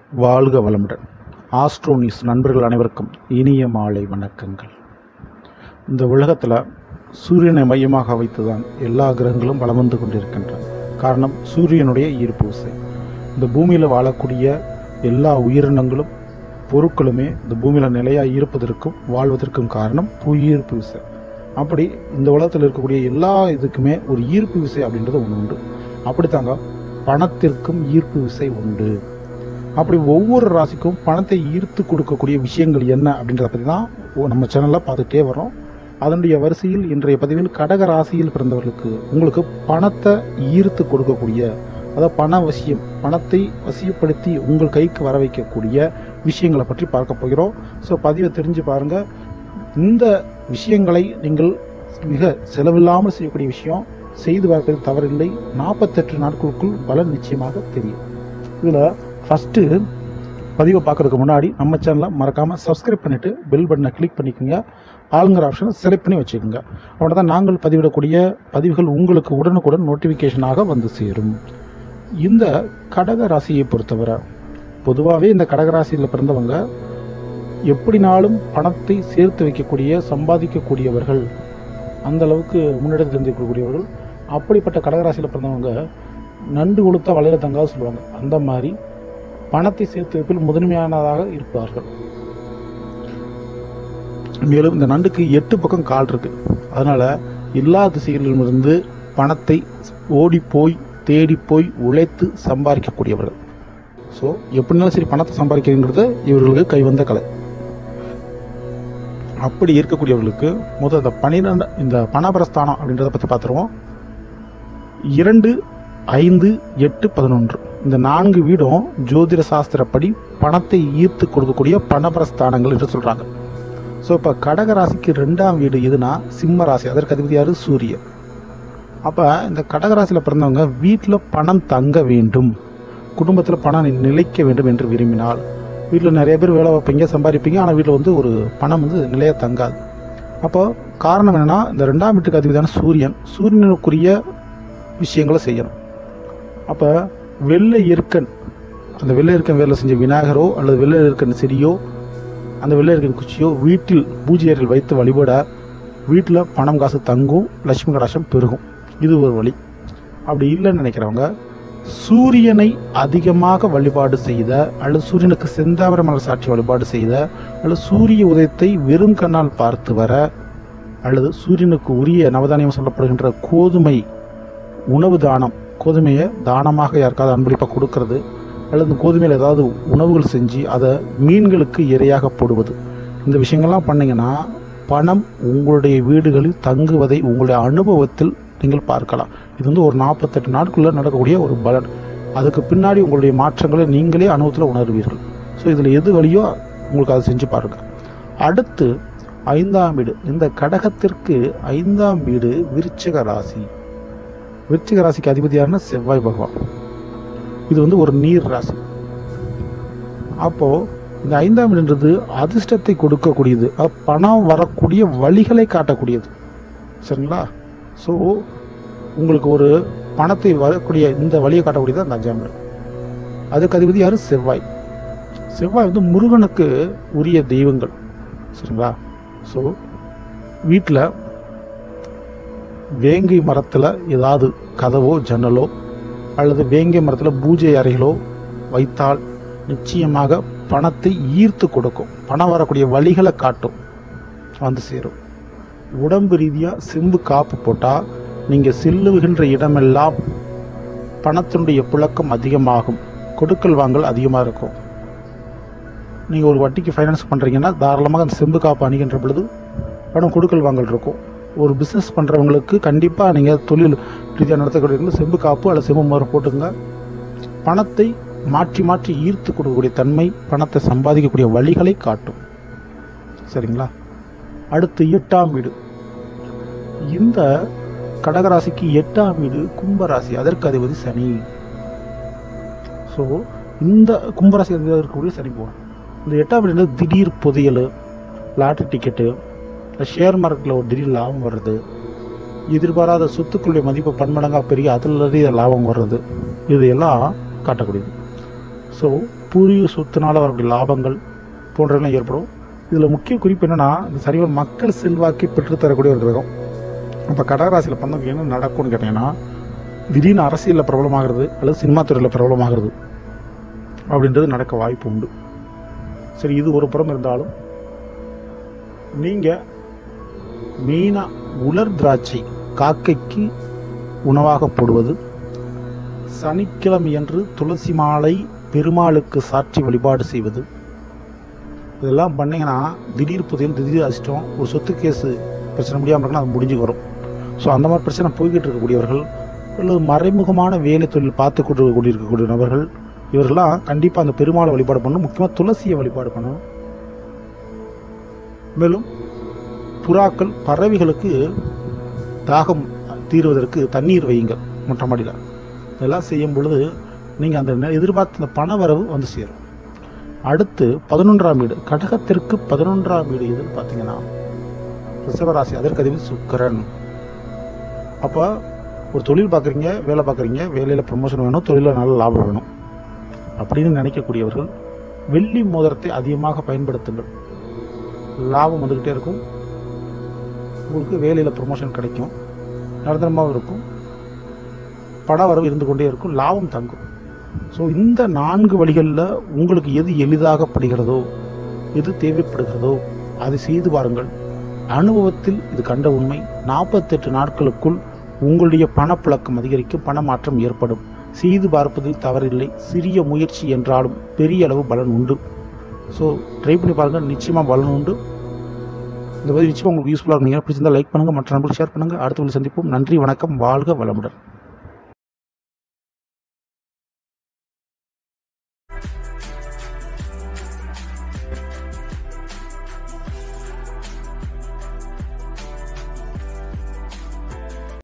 வாழ்க வளமுடன் astro news நண்பர்கள் அனைவருக்கும் இனிய மாலை வணக்கங்கள் இந்த உலகத்தில் சூரியனை மையமாக வைத்து தான் எல்லா கிரகங்களும் வலம் வந்து கொண்டிருக்கின்றன காரணம் சூரியனுடைய ஈர்ப்பு விசை இந்த பூமியில் வாழக்கூடிய எல்லா உயிரினங்களும் பொருட்களுமே இந்த பூமியில் நிலையாக இருப்பதற்கும் வாழ்வதற்கும் காரணம் புவியீர்ப்பு விசை அப்படி இந்த உலகத்தில் இருக்கக்கூடிய எல்லா இதுக்குமே ஒரு ஈர்ப்பு விசை அப்படின்றது ஒன்று உண்டு அப்படித்தாங்க பணத்திற்கும் ஈர்ப்பு விசை உண்டு அப்படி ஒவ்வொரு ராசிக்கும் பணத்தை ஈர்த்து கொடுக்கக்கூடிய விஷயங்கள் என்ன அப்படின்றத பற்றி தான் ஓ- நம்ம சேனலில் பார்த்துட்டே வரோம் அதனுடைய வரிசையில் இன்றைய பதிவில் கடக ராசியில் பிறந்தவர்களுக்கு உங்களுக்கு பணத்தை ஈர்த்து கொடுக்கக்கூடிய அதாவது பண வசியம் பணத்தை வசியப்படுத்தி உங்கள் கைக்கு வர வைக்கக்கூடிய விஷயங்களை பற்றி பார்க்க போகிறோம் ஸோ பதிவை தெரிஞ்சு பாருங்கள் இந்த விஷயங்களை நீங்கள் மிக செலவில்லாமல் செய்யக்கூடிய விஷயம் செய்து பார்ப்பது தவறில்லை நாற்பத்தெட்டு நாட்களுக்குள் பலன் நிச்சயமாக தெரியும் இதில் ஃபஸ்ட்டு பதிவை பார்க்கறதுக்கு முன்னாடி நம்ம சேனலை மறக்காமல் சப்ஸ்கிரைப் பண்ணிவிட்டு பெல் பட்டனை கிளிக் பண்ணிக்கோங்க ஆளுங்கிற ஆப்ஷனை செலக்ட் பண்ணி வச்சுக்கோங்க அப்படி தான் நாங்கள் பதிவிடக்கூடிய பதிவுகள் உங்களுக்கு உடனுக்குடன் நோட்டிஃபிகேஷனாக வந்து சேரும் இந்த கடக ராசியை பொறுத்தவரை பொதுவாகவே இந்த கடக ராசியில் பிறந்தவங்க எப்படினாலும் பணத்தை சேர்த்து வைக்கக்கூடிய சம்பாதிக்கக்கூடியவர்கள் அந்த அளவுக்கு முன்னெடுத்து இருந்திருக்கக்கூடியவர்கள் அப்படிப்பட்ட கடகராசியில் பிறந்தவங்க நண்டு கொடுத்தா வளையல தங்காது சொல்லுவாங்க அந்த மாதிரி பணத்தை சேர்த்து வைப்பில் முதன்மையானதாக இருப்பார்கள் மேலும் இந்த நண்டுக்கு எட்டு பக்கம் கால் இருக்கு அதனால எல்லா திசைகளிலுமிருந்து பணத்தை ஓடி போய் தேடி போய் உழைத்து சம்பாதிக்கக்கூடியவர்கள் ஸோ எப்படினாலும் சரி பணத்தை சம்பாதிக்கிறதுங்கிறது இவர்களுக்கு கைவந்த கலை அப்படி இருக்கக்கூடியவர்களுக்கு முதல் இந்த பன்னிரெண்டு இந்த பணபரஸ்தானம் அப்படின்றத பற்றி பார்த்துருவோம் இரண்டு ஐந்து எட்டு பதினொன்று இந்த நான்கு வீடும் ஜோதிட சாஸ்திரப்படி பணத்தை ஈர்த்து கொடுக்கக்கூடிய பணபரஸ்தானங்கள் என்று சொல்கிறாங்க ஸோ இப்போ கடக ராசிக்கு ரெண்டாம் வீடு எதுனா சிம்ம ராசி அதற்கு அதிபதி யாரு சூரியன் அப்போ இந்த கடக ராசியில் பிறந்தவங்க வீட்டில் பணம் தங்க வேண்டும் குடும்பத்தில் பணம் நிலைக்க வேண்டும் என்று விரும்பினால் வீட்டில் நிறைய பேர் வேலை வைப்பீங்க சம்பாதிப்பீங்க ஆனால் வீட்டில் வந்து ஒரு பணம் வந்து நிலையாக தங்காது அப்போ காரணம் என்னன்னா இந்த ரெண்டாம் வீட்டுக்கு அதிபதியான சூரியன் சூரியனுக்குரிய விஷயங்களை செய்யணும் அப்போ வெள்ளை எருக்கன் அந்த வெள்ளை எருக்கன் வேலை செஞ்ச விநாயகரோ அல்லது வெள்ளை எருக்கன் செடியோ அந்த வெள்ளை எருக்கன் குச்சியோ வீட்டில் பூஜை அறையில் வைத்து வழிபட வீட்டில் பணம் காசு தங்கும் லட்சுமி கடாசம் பெருகும் இது ஒரு வழி அப்படி இல்லைன்னு நினைக்கிறவங்க சூரியனை அதிகமாக வழிபாடு செய்த அல்லது சூரியனுக்கு செந்தாமர மலர் சாட்சி வழிபாடு செய்த அல்லது சூரிய உதயத்தை வெறும் கண்ணால் பார்த்து வர அல்லது சூரியனுக்கு உரிய நவதானியம் சொல்லப்படுகின்ற கோதுமை உணவு தானம் கோதுமையை தானமாக யாருக்காவது அன்பளிப்பாக கொடுக்கறது அல்லது இந்த கோதுமையில் ஏதாவது உணவுகள் செஞ்சு அதை மீன்களுக்கு இரையாக போடுவது இந்த விஷயங்கள்லாம் பண்ணீங்கன்னா பணம் உங்களுடைய வீடுகளில் தங்குவதை உங்களுடைய அனுபவத்தில் நீங்கள் பார்க்கலாம் இது வந்து ஒரு நாற்பத்தெட்டு நாட்குள்ளே நடக்கக்கூடிய ஒரு பலன் அதுக்கு பின்னாடி உங்களுடைய மாற்றங்களை நீங்களே அனுபவத்தில் உணர்வீர்கள் ஸோ இதில் எது வழியோ உங்களுக்கு அதை செஞ்சு பாருங்கள் அடுத்து ஐந்தாம் வீடு இந்த கடகத்திற்கு ஐந்தாம் வீடு விருச்சிக ராசி விருச்சிக ராசிக்கு அதிபதியாருன்னா செவ்வாய் பகவான் இது வந்து ஒரு நீர் ராசி அப்போ இந்த ஐந்தாம் வீடுன்றது அதிர்ஷ்டத்தை கொடுக்கக்கூடியது அது பணம் வரக்கூடிய வழிகளை காட்டக்கூடியது சரிங்களா ஸோ உங்களுக்கு ஒரு பணத்தை வரக்கூடிய இந்த வழியை காட்டக்கூடியது அந்த அஞ்சாம் வீடு அதுக்கு அதிபதி யாரு செவ்வாய் செவ்வாய் வந்து முருகனுக்கு உரிய தெய்வங்கள் சரிங்களா ஸோ வீட்டில் வேங்கை மரத்தில் ஏதாவது கதவோ ஜன்னலோ அல்லது வேங்கை மரத்தில் பூஜை அறைகளோ வைத்தால் நிச்சயமாக பணத்தை ஈர்த்து கொடுக்கும் பணம் வரக்கூடிய வழிகளை காட்டும் வந்து சேரும் உடம்பு ரீதியாக செம்பு காப்பு போட்டால் நீங்கள் செல்லுகின்ற இடமெல்லாம் பணத்தினுடைய புழக்கம் அதிகமாகும் கொடுக்கல் வாங்கல் அதிகமாக இருக்கும் நீங்கள் ஒரு வட்டிக்கு ஃபைனான்ஸ் பண்ணுறீங்கன்னா தாராளமாக அந்த செம்பு காப்பு அணிகின்ற பொழுது பணம் கொடுக்கல் வாங்கல் இருக்கும் ஒரு பிஸ்னஸ் பண்ணுறவங்களுக்கு கண்டிப்பாக நீங்கள் தொழில் ரீதியாக நடத்தக்கூடிய செம்பு காப்பு அல்லது செம்பு மரம் போட்டுங்க பணத்தை மாற்றி மாற்றி ஈர்த்து கொடுக்கக்கூடிய தன்மை பணத்தை சம்பாதிக்கக்கூடிய வழிகளை காட்டும் சரிங்களா அடுத்து எட்டாம் வீடு இந்த கடகராசிக்கு எட்டாம் வீடு கும்பராசி அதற்கு அதிபதி சனி ஸோ இந்த கும்பராசி அதிபதி இருக்கக்கூடிய சனி போவான் இந்த எட்டாம் வீடு வந்து திடீர் புதையல் லாட்ரி டிக்கெட்டு ஷேர் மார்க்கெட்டில் ஒரு திடீர் லாபம் வர்றது எதிர்பாராத சொத்துக்களுடைய மதிப்பு பன்மடங்காக பெரிய அதில் லாபம் வர்றது இது எல்லாம் காட்டக்கூடியது ஸோ பூர்வீக சொத்துனால வரக்கூடிய லாபங்கள் போன்றவெல்லாம் ஏற்படும் இதில் முக்கிய குறிப்பு என்னன்னா இந்த சரிவன் மக்கள் செல்வாக்கை பெற்றுத்தரக்கூடிய ஒரு கிரகம் இப்போ கடகராசியில் பிறந்தவங்க என்ன நடக்கும்னு கேட்டிங்கன்னா திடீர்னு அரசியலில் பிரபலமாகிறது அல்லது சினிமா துறையில் பிரபலமாகிறது அப்படின்றது நடக்க வாய்ப்பு உண்டு சரி இது ஒரு புறம் இருந்தாலும் நீங்கள் மெயினாக உலர் திராட்சை காக்கைக்கு உணவாக போடுவது சனிக்கிழமையன்று துளசி மாலை பெருமாளுக்கு சாற்றி வழிபாடு செய்வது இதெல்லாம் பண்ணீங்கன்னா திடீர் புதையல் திடீர் அசிட்டம் ஒரு சொத்து கேஸு பிரச்சனை முடியாமல் இருக்குன்னா அது முடிஞ்சு வரும் ஸோ அந்த மாதிரி பிரச்சனை போய்கிட்டு இருக்கக்கூடியவர்கள் அல்லது மறைமுகமான வேலை தொழில் பார்த்து கொண்டு கொண்டிருக்கக்கூடிய நபர்கள் இவர்கள்லாம் கண்டிப்பாக அந்த பெருமாளை வழிபாடு பண்ணணும் முக்கியமாக துளசியை வழிபாடு பண்ணணும் மேலும் புறாக்கள் பறவைகளுக்கு தாகம் தீர்வதற்கு தண்ணீர் வையுங்க மொட்டை மாடியில் இதெல்லாம் செய்யும் பொழுது நீங்கள் அந்த நெ- எதிர்பார்த்த அந்த பண வரவு வந்து சேரும் அடுத்து பதினொன்றாம் வீடு கடகத்திற்கு பதினொன்றாம் வீடு எதுன்னு பார்த்தீங்கன்னா ரிஷபராசி அதற்கு அதிபதி சுக்கிரன் அப்போ ஒரு தொழில் பார்க்குறீங்க வேலை பார்க்குறீங்க வேலையில் ப்ரமோஷன் வேணும் தொழிலில் நல்ல லாபம் வேணும் அப்படின்னு நினைக்கக்கூடியவர்கள் வெள்ளி மோதிரத்தை அதிகமாக பயன்படுத்துங்கள் லாபம் வந்துக்கிட்டே இருக்கும் உங்களுக்கு வேலையில் ப்ரொமோஷன் கிடைக்கும் நிரந்தரமாகவும் இருக்கும் பண வரவு இருந்து கொண்டே இருக்கும் லாபம் தங்கும் ஸோ இந்த நான்கு வழிகளில் உங்களுக்கு எது எளிதாகப்படுகிறதோ எது தேவைப்படுகிறதோ அதை செய்து பாருங்கள் அனுபவத்தில் இது கண்ட உண்மை நாற்பத்தெட்டு நாட்களுக்குள் உங்களுடைய பணப்புழக்கம் அதிகரிக்கும் பணமாற்றம் ஏற்படும் செய்து பார்ப்பதில் தவறில்லை சிறிய முயற்சி என்றாலும் பெரிய அளவு பலன் உண்டு ஸோ ட்ரை பண்ணி பாருங்கள் நிச்சயமாக பலன் உண்டு இந்த மாதிரி நிச்சயமாக உங்களுக்கு யூஸ்ஃபுல்லாக இருந்தீங்க பிடிச்சிருந்தா லைக் பண்ணுங்கள் மற்ற நண்பர்களுக்கு ஷேர் பண்ணுங்கள் அடுத்த வீடியோ சந்திப்போம் நன்றி வணக்கம் வாழ்க வளமுடன்